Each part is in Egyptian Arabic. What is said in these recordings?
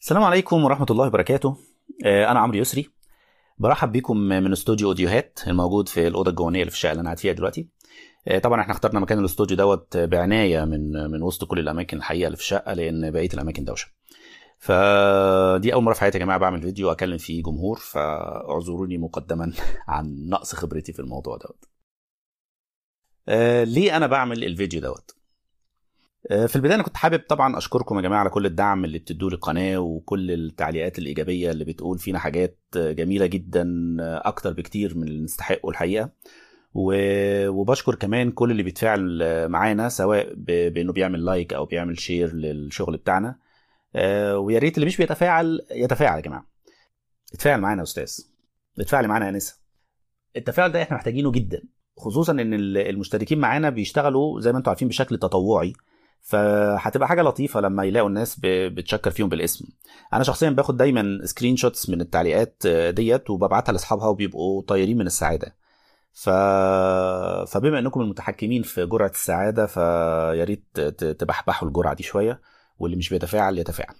السلام عليكم ورحمة الله وبركاته آه، أنا عمرو يسري برحب بيكم من استوديو أوديوهات الموجود في الأوضة الجوانية اللي في الشقة اللي أنا قاعد فيها دلوقتي آه، طبعا احنا اخترنا مكان الاستوديو دوت بعناية من من وسط كل الأماكن الحقيقة اللي في الشقة لأن بقية الأماكن دوشة فدي أول مرة في حياتي يا جماعة بعمل فيديو أكلم فيه جمهور فاعذروني مقدما عن نقص خبرتي في الموضوع دوت آه، ليه أنا بعمل الفيديو دوت في البدايه انا كنت حابب طبعا اشكركم يا جماعه على كل الدعم اللي بتدوه للقناه وكل التعليقات الايجابيه اللي بتقول فينا حاجات جميله جدا اكتر بكتير من اللي نستحقه الحقيقه و- وبشكر كمان كل اللي بيتفاعل معانا سواء ب- بانه بيعمل لايك او بيعمل شير للشغل بتاعنا آه، ويا ريت اللي مش بيتفاعل يتفاعل يا جماعه اتفاعل معانا يا استاذ اتفاعل معانا يا نسا التفاعل ده احنا محتاجينه جدا خصوصا ان ال- المشتركين معانا بيشتغلوا زي ما انتم عارفين بشكل تطوعي فهتبقى حاجه لطيفه لما يلاقوا الناس ب- بتشكر فيهم بالاسم انا شخصيا باخد دايما سكرين شوتس من التعليقات آه، ديت وببعتها لاصحابها وبيبقوا طايرين من السعاده ف... فبما انكم المتحكمين في جرعه السعاده فيا ريت ت- تبحبحوا الجرعه دي شويه واللي مش بيتفاعل يتفاعل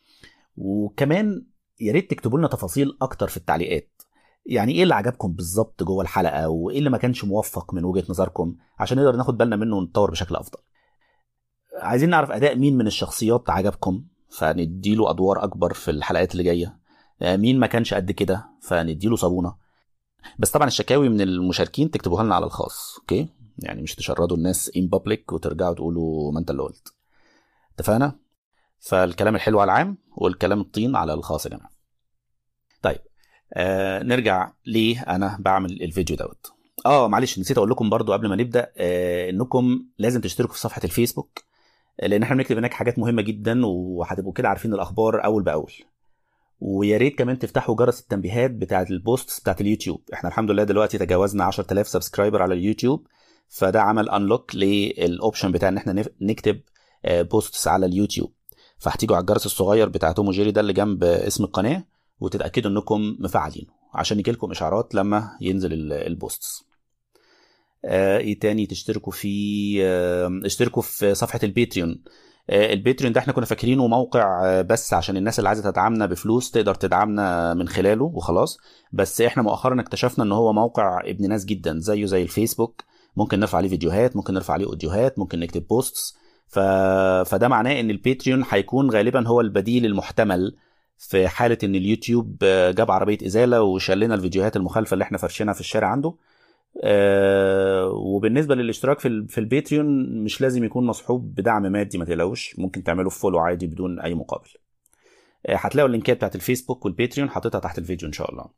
وكمان يا ريت تكتبوا لنا تفاصيل اكتر في التعليقات يعني ايه اللي عجبكم بالظبط جوه الحلقه وايه اللي ما كانش موفق من وجهه نظركم عشان نقدر ناخد بالنا منه ونتطور بشكل افضل عايزين نعرف اداء مين من الشخصيات عجبكم فنديله ادوار اكبر في الحلقات اللي جايه آه، مين ما كانش قد كده فنديله صابونه بس طبعا الشكاوي من المشاركين تكتبوها لنا على الخاص اوكي يعني مش تشردوا الناس ان بابليك وترجعوا تقولوا ما انت اللي قلت اتفقنا فالكلام الحلو على العام والكلام الطين على الخاص يا جماعه طيب آه نرجع ليه انا بعمل الفيديو دوت اه معلش نسيت اقول لكم برضو قبل ما نبدا آه انكم لازم تشتركوا في صفحه الفيسبوك لان احنا بنكتب هناك حاجات مهمه جدا وهتبقوا كده عارفين الاخبار اول باول ويا ريت كمان تفتحوا جرس التنبيهات بتاعه البوست بتاعه اليوتيوب احنا الحمد لله دلوقتي تجاوزنا 10000 سبسكرايبر على اليوتيوب فده عمل انلوك للاوبشن بتاع ان احنا نف- نكتب بوستس على اليوتيوب فهتيجوا على الجرس الصغير بتاع توم وجيري ده اللي جنب اسم القناه وتتاكدوا انكم مفعلينه عشان يجيلكم اشعارات لما ينزل ال- البوستس آه، ايه تاني تشتركوا في آه، اشتركوا في صفحه الباتريون آه، الباتريون ده احنا كنا فاكرينه موقع آه، بس عشان الناس اللي عايزه تدعمنا بفلوس تقدر تدعمنا من خلاله وخلاص بس احنا مؤخرا اكتشفنا ان هو موقع ابن ناس جدا زيه زي الفيسبوك ممكن نرفع عليه فيديوهات ممكن نرفع عليه اوديوهات ممكن نكتب بوستس ف... فده معناه ان الباتريون هيكون غالبا هو البديل المحتمل في حاله ان اليوتيوب آه، جاب عربيه ازاله وشال لنا الفيديوهات المخالفه اللي احنا فرشينها في الشارع عنده آه، وبالنسبه للاشتراك في ال- في الباتريون مش لازم يكون مصحوب بدعم مادي ما تقلقوش ممكن تعملوا فولو عادي بدون اي مقابل آه، هتلاقوا اللينكات بتاعت الفيسبوك والباتريون حاططها تحت الفيديو ان شاء الله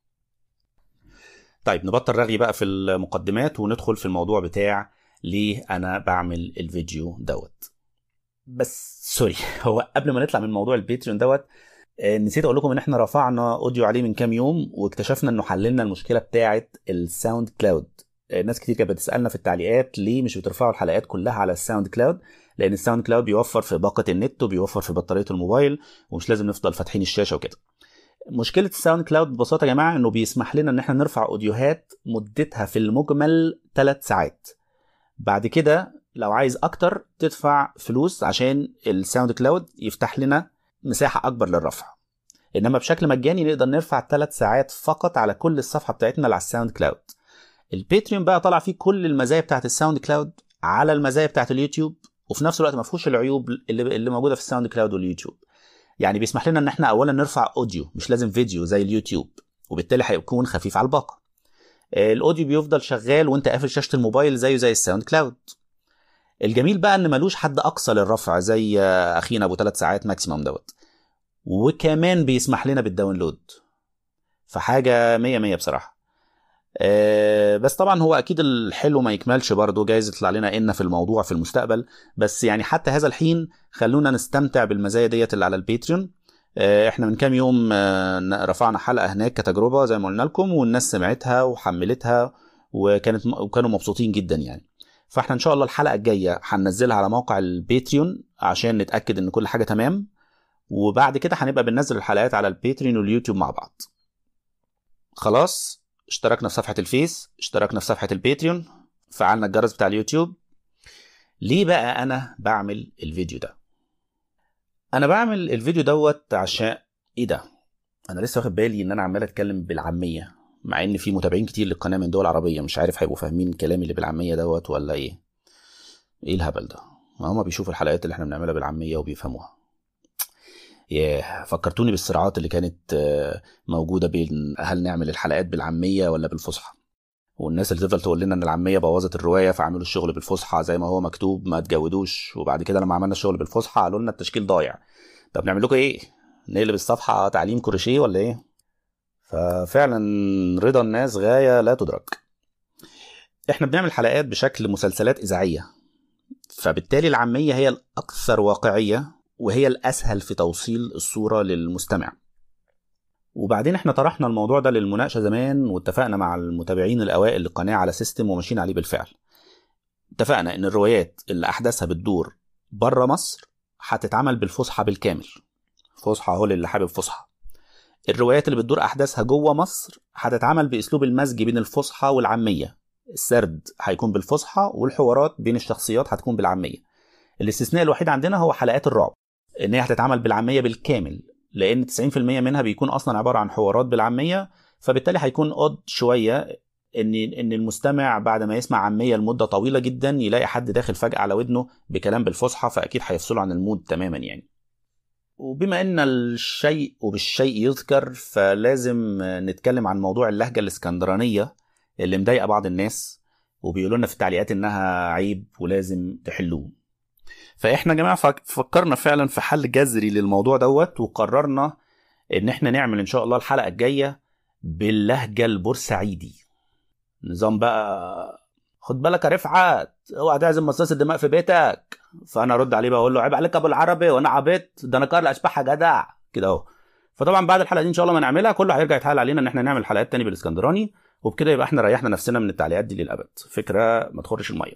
طيب نبطل رغي بقى في المقدمات وندخل في الموضوع بتاع ليه انا بعمل الفيديو دوت بس سوري هو قبل ما نطلع من موضوع الباتريون دوت آه، نسيت اقول لكم ان احنا رفعنا اوديو عليه من كام يوم واكتشفنا انه حللنا المشكله بتاعه الساوند كلاود آه، ناس كتير كانت بتسالنا في التعليقات ليه مش بترفعوا الحلقات كلها على الساوند كلاود لان الساوند كلاود بيوفر في باقه النت وبيوفر في بطاريه الموبايل ومش لازم نفضل فاتحين الشاشه وكده مشكله الساوند كلاود ببساطه يا جماعه انه بيسمح لنا ان احنا نرفع اوديوهات مدتها في المجمل 3 ساعات بعد كده لو عايز اكتر تدفع فلوس عشان الساوند كلاود يفتح لنا مساحه اكبر للرفع انما بشكل مجاني نقدر نرفع 3 ساعات فقط على كل الصفحه بتاعتنا اللي على الساوند كلاود الباتريون بقى طلع فيه كل المزايا بتاعت الساوند كلاود على المزايا بتاعت اليوتيوب وفي نفس الوقت ما فيهوش العيوب اللي اللي موجوده في الساوند كلاود واليوتيوب يعني بيسمح لنا ان احنا اولا نرفع اوديو مش لازم فيديو زي اليوتيوب وبالتالي هيكون خفيف على الباقه آه، الاوديو بيفضل شغال وانت قافل شاشه الموبايل زيه زي الساوند كلاود الجميل بقى ان ملوش حد اقصى للرفع زي آه، اخينا ابو ثلاث ساعات ماكسيموم دوت وكمان بيسمح لنا بالداونلود فحاجه مية مية بصراحه آه، بس طبعا هو اكيد الحلو ما يكملش برضه جايز يطلع لنا ان في الموضوع في المستقبل بس يعني حتى هذا الحين خلونا نستمتع بالمزايا ديت اللي على الباتريون آه، احنا من كام يوم آه، رفعنا حلقه هناك كتجربه زي ما قلنا لكم والناس سمعتها وحملتها وكانت وكانوا مبسوطين جدا يعني فاحنا ان شاء الله الحلقه الجايه هننزلها على موقع الباتريون عشان نتاكد ان كل حاجه تمام وبعد كده هنبقى بننزل الحلقات على الباتريون واليوتيوب مع بعض خلاص اشتركنا في صفحه الفيس اشتركنا في صفحه الباتريون فعلنا الجرس بتاع اليوتيوب ليه بقى انا بعمل الفيديو ده انا بعمل الفيديو دوت عشان ايه ده انا لسه واخد بالي ان انا عمال اتكلم بالعاميه مع ان في متابعين كتير للقناه من دول عربيه مش عارف هيبقوا فاهمين كلامي اللي بالعاميه دوت ولا ايه ايه الهبل ده ما هما بيشوفوا الحلقات اللي احنا بنعملها بالعاميه وبيفهموها ياه فكرتوني بالصراعات اللي كانت آه، موجوده بين هل نعمل الحلقات بالعاميه ولا بالفصحى والناس اللي تفضل تقول لنا ان العاميه بوظت الروايه فعملوا الشغل بالفصحى زي ما هو مكتوب ما تجودوش وبعد كده لما عملنا الشغل بالفصحى قالوا لنا التشكيل ضايع طب نعمل لكم ايه نقلب الصفحه تعليم كروشيه ولا ايه ففعلا رضا الناس غايه لا تدرك احنا بنعمل حلقات بشكل مسلسلات اذاعيه فبالتالي العاميه هي الاكثر واقعيه وهي الاسهل في توصيل الصوره للمستمع وبعدين احنا طرحنا الموضوع ده للمناقشه زمان واتفقنا مع المتابعين الاوائل للقناه على سيستم وماشيين عليه بالفعل اتفقنا ان الروايات اللي احداثها بتدور بره مصر هتتعمل بالفصحى بالكامل فصحى هو اللي حابب فصحى الروايات اللي بتدور احداثها جوه مصر هتتعمل باسلوب المزج بين الفصحى والعاميه السرد هيكون بالفصحى والحوارات بين الشخصيات هتكون بالعاميه الاستثناء الوحيد عندنا هو حلقات الرعب ان هي هتتعمل بالعاميه بالكامل لان 90% منها بيكون اصلا عباره عن حوارات بالعاميه فبالتالي هيكون اود شويه ان ان المستمع بعد ما يسمع عاميه لمده طويله جدا يلاقي حد داخل فجاه على ودنه بكلام بالفصحى فاكيد هيفصله عن المود تماما يعني وبما ان الشيء وبالشيء يذكر فلازم نتكلم عن موضوع اللهجه الاسكندرانيه اللي مضايقه بعض الناس وبيقولوا لنا في التعليقات انها عيب ولازم تحلوه فاحنا يا جماعه فك- فكرنا فعلا في حل جذري للموضوع دوت وقررنا ان احنا نعمل ان شاء الله الحلقه الجايه باللهجه البورسعيدي نظام بقى خد بالك يا رفعت اوعى تعزم مصاص الدماء في بيتك فانا ارد عليه بقول له عيب عليك يا ابو العربي وانا عبيط ده انا كار الاشباح يا جدع كده اهو فطبعا بعد الحلقه دي ان شاء الله ما نعملها كله هيرجع يتحايل علينا ان احنا نعمل حلقات تاني بالاسكندراني وبكده يبقى احنا ريحنا نفسنا من التعليقات دي للابد فكره ما تخرش الميه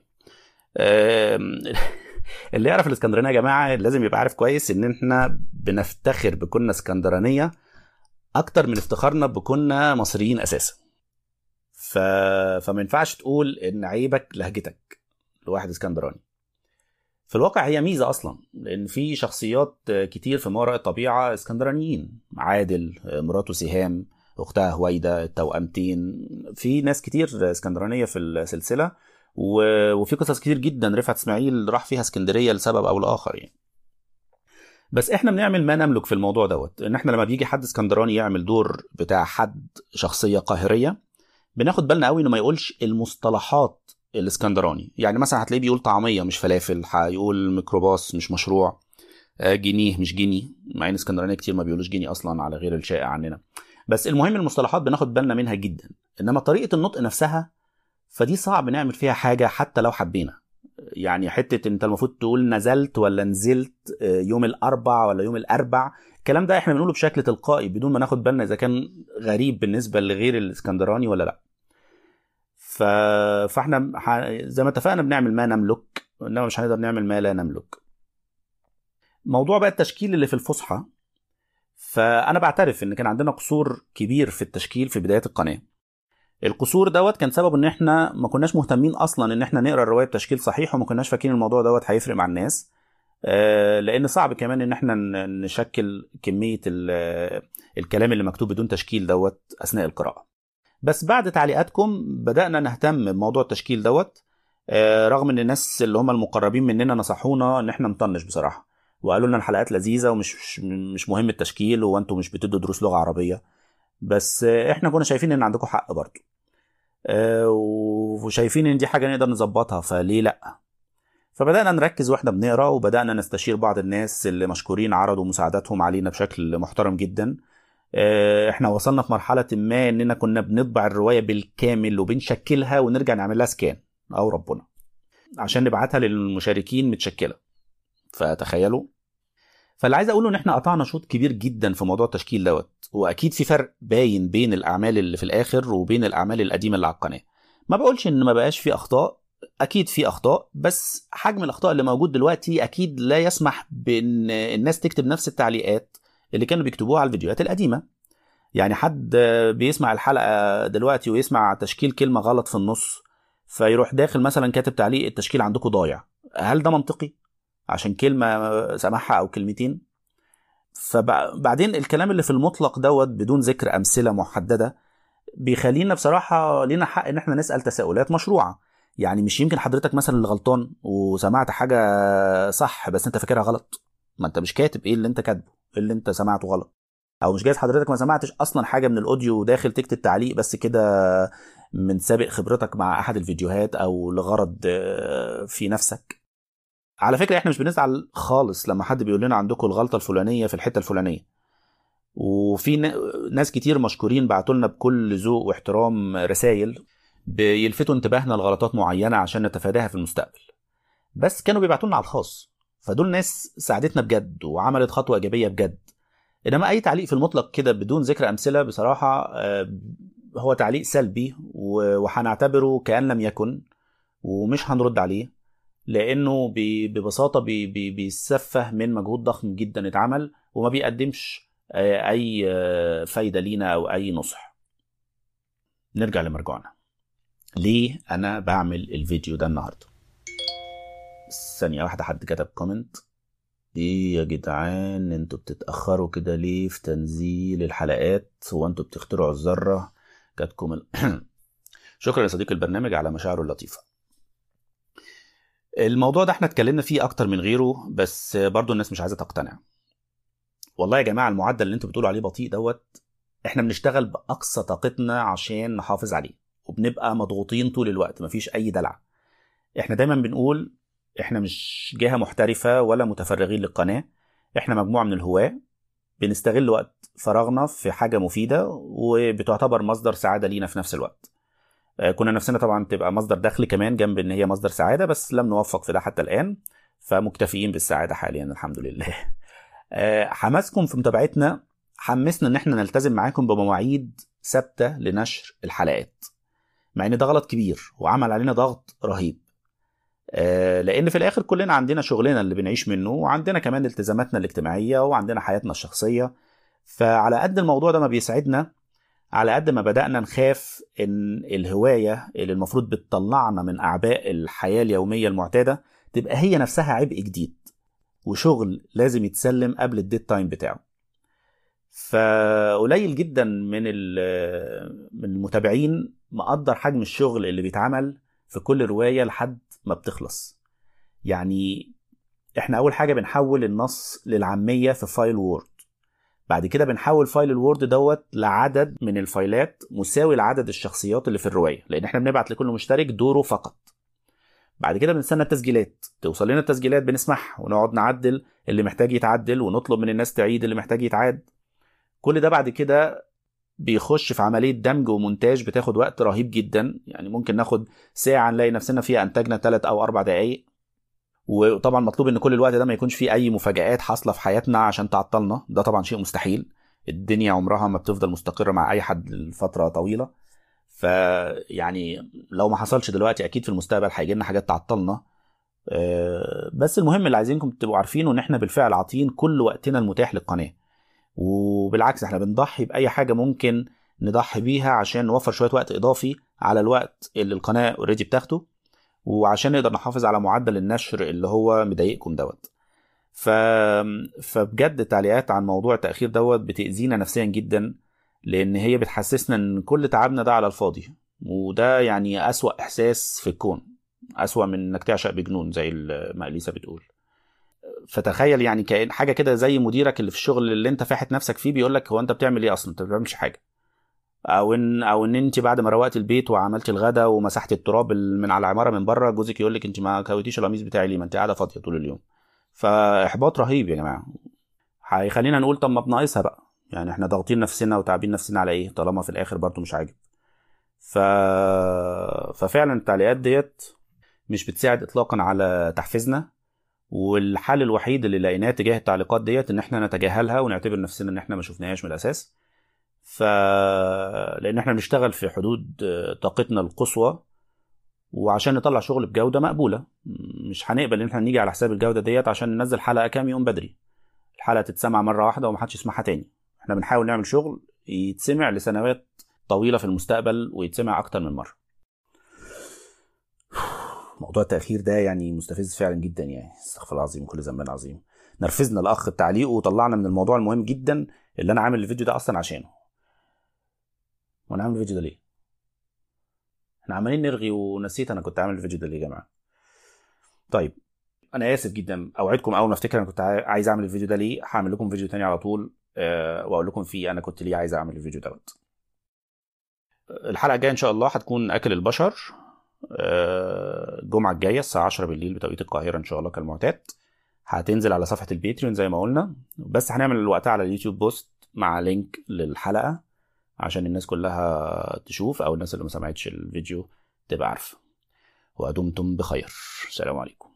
أم، اللي يعرف الاسكندرانيه يا جماعه لازم يبقى عارف كويس ان احنا بنفتخر بكوننا اسكندرانيه اكتر من افتخارنا بكوننا مصريين اساسا ف... فما ينفعش تقول ان عيبك لهجتك لواحد اسكندراني في الواقع هي ميزه اصلا لان في شخصيات كتير في ما وراء الطبيعه اسكندرانيين عادل مراته سهام اختها هويده التوأمتين في ناس كتير اسكندرانيه في السلسله و- وفي قصص كتير جدا رفعت اسماعيل راح فيها اسكندريه لسبب او لاخر يعني بس احنا بنعمل ما نملك في الموضوع دوت ان احنا لما بيجي حد اسكندراني يعمل دور بتاع حد شخصيه قاهريه بناخد بالنا قوي انه ما يقولش المصطلحات الاسكندراني يعني مثلا هتلاقيه بيقول طعميه مش فلافل هيقول ميكروباص مش مشروع آه، جنيه مش جنيه مع ان اسكندرانيه كتير ما بيقولوش جنيه اصلا على غير الشائع عننا بس المهم المصطلحات بناخد بالنا منها جدا انما طريقه النطق نفسها فدي صعب نعمل فيها حاجه حتى لو حبينا يعني حته انت المفروض تقول نزلت ولا نزلت آه، يوم الاربع ولا يوم الاربع الكلام ده احنا بنقوله بشكل تلقائي بدون ما ناخد بالنا اذا كان غريب بالنسبه لغير الاسكندراني ولا لا ف... فاحنا ح... زي ما اتفقنا بنعمل ما نملك انما مش هنقدر نعمل ما لا نملك موضوع بقى التشكيل اللي في الفصحى فانا بعترف ان كان عندنا قصور كبير في التشكيل في بدايه القناه القصور دوت كان سبب ان احنا ما كناش مهتمين اصلا ان احنا نقرا الروايه بتشكيل صحيح وما كناش فاكرين الموضوع دوت هيفرق مع الناس آه، لان صعب كمان ان احنا ن- نشكل كميه ال- الكلام اللي مكتوب بدون تشكيل دوت اثناء القراءه بس بعد تعليقاتكم بدانا نهتم بموضوع التشكيل دوت آه، رغم ان الناس اللي هم المقربين مننا نصحونا ان احنا نطنش بصراحه وقالوا لنا الحلقات لذيذه ومش مش- مش مهم التشكيل وانتم مش بتدوا دروس لغه عربيه بس آه، احنا كنا شايفين ان عندكم حق برضه آه، وشايفين ان دي حاجه نقدر نظبطها فليه لا فبدانا نركز واحنا بنقرا وبدانا نستشير بعض الناس اللي مشكورين عرضوا مساعداتهم علينا بشكل محترم جدا آه، احنا وصلنا في مرحله ما اننا كنا بنطبع الروايه بالكامل وبنشكلها ونرجع نعمل لها سكان او ربنا عشان نبعتها للمشاركين متشكله فتخيلوا فاللي عايز اقوله ان احنا قطعنا شوط كبير جدا في موضوع التشكيل دوت واكيد في فرق باين بين الاعمال اللي في الاخر وبين الاعمال القديمه اللي على القناه ما بقولش ان ما بقاش في اخطاء اكيد في اخطاء بس حجم الاخطاء اللي موجود دلوقتي اكيد لا يسمح بان الناس تكتب نفس التعليقات اللي كانوا بيكتبوها على الفيديوهات القديمه يعني حد بيسمع الحلقه دلوقتي ويسمع تشكيل كلمه غلط في النص فيروح داخل مثلا كاتب تعليق التشكيل عندكم ضايع هل ده منطقي عشان كلمه سمعها او كلمتين فبعدين الكلام اللي في المطلق دوت بدون ذكر امثله محدده بيخلينا بصراحه لينا حق ان احنا نسال تساؤلات مشروعه يعني مش يمكن حضرتك مثلا اللي غلطان وسمعت حاجه صح بس انت فاكرها غلط ما انت مش كاتب ايه اللي انت كاتبه ايه اللي انت سمعته غلط او مش جايز حضرتك ما سمعتش اصلا حاجه من الاوديو داخل تكتب تعليق بس كده من سابق خبرتك مع احد الفيديوهات او لغرض آه، في نفسك على فكره احنا مش بنزعل خالص لما حد بيقول لنا عندكم الغلطه الفلانيه في الحته الفلانيه وفي ناس كتير مشكورين بعتوا لنا بكل ذوق واحترام رسائل بيلفتوا انتباهنا لغلطات معينه عشان نتفاداها في المستقبل بس كانوا بيبعتوا لنا على الخاص فدول ناس ساعدتنا بجد وعملت خطوه ايجابيه بجد انما اي تعليق في المطلق كده بدون ذكر امثله بصراحه آه، هو تعليق سلبي وهنعتبره كان لم يكن ومش هنرد عليه لانه ببساطه بيسفه من مجهود ضخم جدا اتعمل وما بيقدمش آه، اي آه، فايده لينا او اي نصح نرجع لمرجعنا ليه انا بعمل الفيديو ده النهارده ثانيه واحده حد كتب كومنت ايه يا جدعان انتوا بتتاخروا كده ليه في تنزيل الحلقات هو انتوا بتخترعوا الذره جاتكم ال... شكرا يا صديق البرنامج على مشاعره اللطيفه الموضوع ده احنا اتكلمنا فيه اكتر من غيره بس برضو الناس مش عايزه تقتنع والله يا جماعه المعدل اللي انتوا بتقولوا عليه بطيء دوت احنا بنشتغل باقصى طاقتنا عشان نحافظ عليه وبنبقى مضغوطين طول الوقت مفيش اي دلع احنا دايما بنقول احنا مش جهه محترفه ولا متفرغين للقناه احنا مجموعه من الهواه بنستغل وقت فراغنا في حاجه مفيده وبتعتبر مصدر سعاده لينا في نفس الوقت آه، كنا نفسنا طبعا تبقى مصدر دخل كمان جنب ان هي مصدر سعاده بس لم نوفق في ده حتى الان فمكتفيين بالسعاده حاليا الحمد لله آه، حماسكم في متابعتنا حمسنا ان احنا نلتزم معاكم بمواعيد ثابته لنشر الحلقات مع ان ده غلط كبير وعمل علينا ضغط رهيب آه، لان في الاخر كلنا عندنا شغلنا اللي بنعيش منه وعندنا كمان التزاماتنا الاجتماعيه وعندنا حياتنا الشخصيه فعلى قد الموضوع ده ما بيسعدنا على قد ما بدأنا نخاف إن الهواية اللي المفروض بتطلعنا من أعباء الحياة اليومية المعتادة تبقى هي نفسها عبء جديد وشغل لازم يتسلم قبل الديت تايم بتاعه فقليل جدا من من المتابعين مقدر حجم الشغل اللي بيتعمل في كل رواية لحد ما بتخلص يعني احنا اول حاجه بنحول النص للعاميه في فايل وورد بعد كده بنحول فايل الوورد دوت لعدد من الفايلات مساوي لعدد الشخصيات اللي في الروايه لان احنا بنبعت لكل مشترك دوره فقط بعد كده بنستنى التسجيلات توصل لنا التسجيلات بنسمعها ونقعد نعدل اللي محتاج يتعدل ونطلب من الناس تعيد اللي محتاج يتعاد كل ده بعد كده بيخش في عمليه دمج ومونتاج بتاخد وقت رهيب جدا يعني ممكن ناخد ساعه نلاقي نفسنا فيها انتجنا ثلاث او اربع دقائق وطبعا مطلوب ان كل الوقت ده ما يكونش فيه اي مفاجآت حاصله في حياتنا عشان تعطلنا ده طبعا شيء مستحيل الدنيا عمرها ما بتفضل مستقره مع اي حد لفتره طويله فيعني لو ما حصلش دلوقتي اكيد في المستقبل هيجي لنا حاجات تعطلنا آه، بس المهم اللي عايزينكم تبقوا عارفينه ان احنا بالفعل عاطين كل وقتنا المتاح للقناه وبالعكس احنا بنضحي باي حاجه ممكن نضحي بيها عشان نوفر شويه وقت اضافي على الوقت اللي القناه اوريدي بتاخده وعشان نقدر نحافظ على معدل النشر اللي هو مضايقكم دوت ف... فبجد التعليقات عن موضوع التاخير دوت بتاذينا نفسيا جدا لان هي بتحسسنا ان كل تعبنا ده على الفاضي وده يعني اسوا احساس في الكون اسوا من انك تعشق بجنون زي ما اليسا بتقول فتخيل يعني كأن حاجه كده زي مديرك اللي في الشغل اللي انت فاحت نفسك فيه بيقول لك هو انت بتعمل ايه اصلا انت ما بتعملش حاجه او ان او ان انت بعد ما روقت البيت وعملت الغدا ومسحت التراب من على العماره من بره جوزك يقول لك انت ما كويتيش القميص بتاعي ليه ما انت قاعده فاضيه طول اليوم فاحباط رهيب يا جماعه هيخلينا نقول طب ما بناقصها بقى يعني احنا ضاغطين نفسنا وتعبين نفسنا على ايه طالما في الاخر برضو مش عاجب ف... ففعلا التعليقات ديت مش بتساعد اطلاقا على تحفيزنا والحل الوحيد اللي لقيناه تجاه التعليقات ديت ان احنا نتجاهلها ونعتبر نفسنا ان احنا ما شفناهاش من الاساس ف لان احنا بنشتغل في حدود طاقتنا القصوى وعشان نطلع شغل بجوده مقبوله مش هنقبل ان احنا نيجي على حساب الجوده ديت عشان ننزل حلقه كام يوم بدري الحلقه تتسمع مره واحده ومحدش يسمعها تاني احنا بنحاول نعمل شغل يتسمع لسنوات طويله في المستقبل ويتسمع اكتر من مره موضوع التاخير ده يعني مستفز فعلا جدا يعني استغفر الله العظيم كل ذنب عظيم نرفزنا الاخ بتعليقه وطلعنا من الموضوع المهم جدا اللي انا عامل الفيديو ده اصلا عشانه وانا عامل الفيديو ده ليه احنا عمالين نرغي ونسيت انا كنت عامل الفيديو ده ليه يا جماعه طيب انا اسف جدا اوعدكم اول ما افتكر انا كنت عايز اعمل الفيديو ده ليه هعمل لكم فيديو تاني على طول أه واقول لكم فيه انا كنت ليه عايز اعمل الفيديو دوت الحلقه الجايه ان شاء الله هتكون اكل البشر أه الجمعه الجايه الساعه 10 بالليل بتوقيت القاهره ان شاء الله كالمعتاد هتنزل على صفحه الباتريون زي ما قلنا بس هنعمل وقتها على اليوتيوب بوست مع لينك للحلقه عشان الناس كلها تشوف او الناس اللي ما سمعتش الفيديو تبقى عارفه ودمتم بخير السلام عليكم